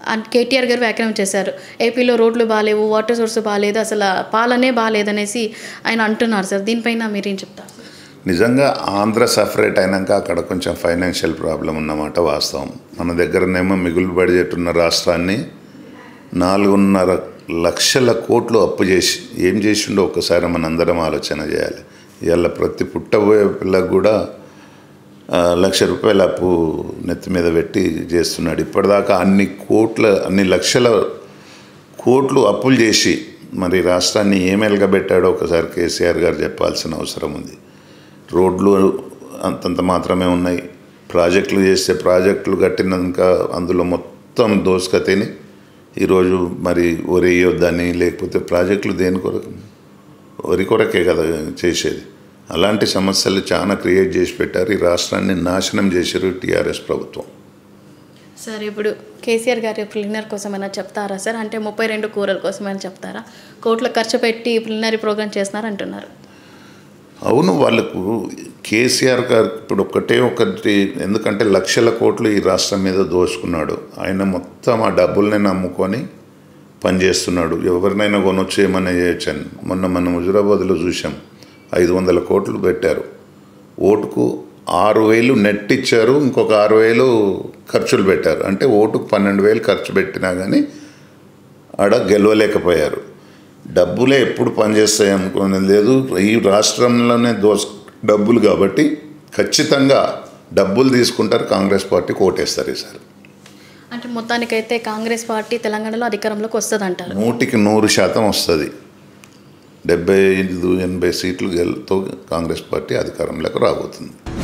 and KTR గారు వ్యాఖ్యానం చేశారు ఏపీలో రోడ్లు బాగాలేవు వాటర్ సోర్స్ బాగాలేదు అసలు పాలనే బాగాలేదనేసి ఆయన అంటున్నారు సార్ దీనిపైన మీరేం చెప్తారు నిజంగా ఆంధ్ర సపరేట్ అయినాక అక్కడ కొంచెం ఫైనాన్షియల్ ప్రాబ్లం ఉన్నమాట వాస్తవం మన దగ్గరనేమో మిగులు బడ్జెట్ ఉన్న రాష్ట్రాన్ని నాలుగున్నర లక్షల కోట్లు అప్పు చేసి ఏం చేసిండో ఒక్కసారి మనందరం ఆలోచన చేయాలి ఇవాళ ప్రతి పుట్టబోయే పిల్లకు కూడా ఆ, లక్ష రూపాయల అప్పు నెత్తి మీద పెట్టి చేస్తున్నాడు ఇప్పటిదాకా అన్ని కోట్ల అన్ని లక్షల కోట్లు అప్పులు చేసి మరి రాష్ట్రాన్ని ఏం ఎలగబెట్టాడో ఒకసారి కేసీఆర్ గారు చెప్పాల్సిన అవసరం ఉంది రోడ్లు అంతంత మాత్రమే ఉన్నాయి ప్రాజెక్టులు చేస్తే ప్రాజెక్టులు కట్టినాక అందులో మొత్తం దోసుక తిని ఈరోజు మరి వరి వేయొద్దని లేకపోతే ప్రాజెక్టులు దేని కొరకు వరి కొరకే కదా చేసేది అలాంటి సమస్యలు చాలా క్రియేట్ చేసి పెట్టారు ఈ రాష్ట్రాన్ని నాశనం చేశారు టీఆర్ఎస్ ప్రభుత్వం సార్ ఇప్పుడు కేసీఆర్ గారి ప్రిలిమినరీ కోసం ఏమైనా చెప్తారా సార్ అంటే ముప్పై రెండు కూరల కోసం ఏమైనా చెప్తారా కోట్ల ఖర్చు పెట్టి ప్రిలిమినరీ ప్రోగ్రామ్ చేస్తున్నారు అంటున్నారు అవును వాళ్ళకు కేసీఆర్ గారు ఇప్పుడు ఒక్కటే ఒకటి ఎందుకంటే లక్షల కోట్లు ఈ రాష్ట్రం మీద దోచుకున్నాడు ఆయన మొత్తం ఆ డబ్బుల్ని నమ్ముకొని పనిచేస్తున్నాడు ఎవరినైనా కొనొచ్చు ఏమైనా చేయొచ్చు అని మొన్న మనం హుజురాబాద్లో చూసాం ఐదు వందల కోట్లు పెట్టారు ఓటుకు ఆరు వేలు నెట్ ఇచ్చారు ఇంకొక ఆరు వేలు ఖర్చులు పెట్టారు అంటే ఓటుకు పన్నెండు వేలు ఖర్చు పెట్టినా కానీ ఆడ గెలవలేకపోయారు డబ్బులే ఎప్పుడు పనిచేస్తాయి అనుకునే లేదు ఈ రాష్ట్రంలోనే దోస్ డబ్బులు కాబట్టి ఖచ్చితంగా డబ్బులు తీసుకుంటారు కాంగ్రెస్ పార్టీకి ఓటేస్తారు ఈసారి అంటే మొత్తానికైతే కాంగ్రెస్ పార్టీ తెలంగాణలో అధికారంలోకి వస్తుంది అంటారు నూటికి నూరు శాతం వస్తుంది డెబ్బై ఐదు ఎనభై సీట్లు గెలుతో కాంగ్రెస్ పార్టీ అధికారంలోకి రాబోతుంది